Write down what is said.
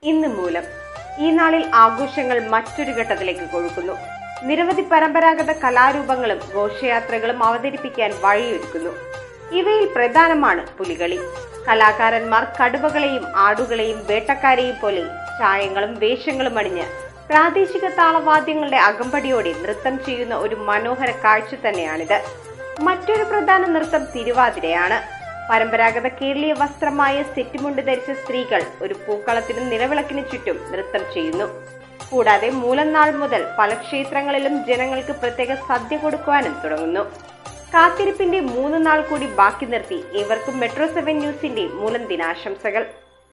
ഇന്ന് മൂലം ഈ നാളിൽ ആഘോഷങ്ങൾ മറ്റൊരു ഘട്ടത്തിലേക്ക് കൊഴുക്കുന്നു നിരവധി പരമ്പരാഗത കലാരൂപങ്ങളും ഘോഷയാത്രകളും അവതരിപ്പിക്കാൻ വഴിയൊരുക്കുന്നു ഇവയിൽ പ്രധാനമാണ് പുലികളി കലാകാരന്മാർ കടുവകളെയും ആടുകളെയും വേട്ടക്കാരെയും പോലെ ചായങ്ങളും വേഷങ്ങളും അണിഞ്ഞ് പ്രാദേശിക താളവാദ്യങ്ങളുടെ അകമ്പടിയോടെ നൃത്തം ചെയ്യുന്ന ഒരു മനോഹര കാഴ്ച തന്നെയാണിത് മറ്റൊരു പ്രധാന നൃത്തം തിരുവാതിരയാണ് പരമ്പരാഗത കേരളീയ വസ്ത്രമായ സെറ്റുമുണ്ട് ധരിച്ച സ്ത്രീകൾ ഒരു പൂക്കളത്തിനും നിലവിളക്കിന് ചുറ്റും നൃത്തം ചെയ്യുന്നു കൂടാതെ മൂലം നാൾ മുതൽ പല ക്ഷേത്രങ്ങളിലും ജനങ്ങൾക്ക് പ്രത്യേക സദ്യ കൊടുക്കുവാനും തുടങ്ങുന്നു കാത്തിരിപ്പിന്റെ മൂന്ന് നാൾ കൂടി ബാക്കി നിർത്തി ഏവർക്കും മെട്രോ സെവൻ ന്യൂസിന്റെ മൂലം ദിനാശംസകൾ